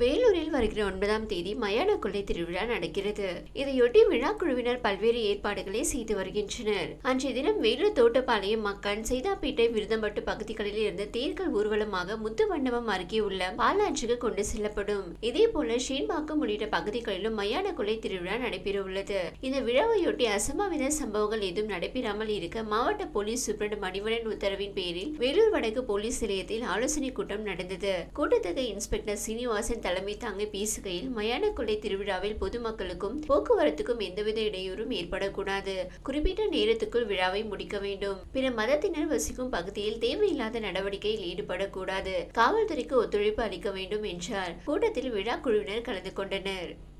வேலூரில் வருகிற ஒன்பதாம் தேதி மயான கொள்ளை திருவிழா நடக்கிறது இதையொட்டி விழா குழுவினர் பல்வேறு ஏற்பாடுகளை செய்து வருகின்றனர் அன்றைய தினம் வேலூர் தோட்டப்பாளையம் மக்கள் சைதாப்பேட்டை விருதம்பட்டு பகுதிகளில் இருந்து தேர்கள் ஊர்வலமாக முத்துவண்டமம் அருகே உள்ள பாலாற்றுக்கு கொண்டு செல்லப்படும் இதே போல ஷீன்பாக்கம் உள்ளிட்ட பகுதிகளிலும் மயான கொள்ளை திருவிழா நடைபெற உள்ளது இந்த விழாவையொட்டி அசம்பாவித சம்பவங்கள் எதுவும் நடைபெறாமல் இருக்க மாவட்ட போலீஸ் சூப்பரண்ட் மணிவண்ணன் உத்தரவின் பேரில் வேலூர் வடக்கு போலீஸ் நிலையத்தில் ஆலோசனை கூட்டம் நடந்தது கூட்டத்துக்கு இன்ஸ்பெக்டர் சீனிவாசன் தலைமை தாங்கி பேசுகையில் மயான கொள்ளை திருவிழாவில் பொதுமக்களுக்கும் போக்குவரத்துக்கும் எந்தவித இடையூறும் ஏற்படக்கூடாது குறிப்பிட்ட நேரத்துக்குள் விழாவை முடிக்க வேண்டும் பிற மதத்தினர் வசிக்கும் பகுதியில் தேவையில்லாத நடவடிக்கையில் ஈடுபடக்கூடாது காவல்துறைக்கு ஒத்துழைப்பு அளிக்க வேண்டும் என்றார் கூட்டத்தில் விழா குழுவினர் கலந்து கொண்டனர்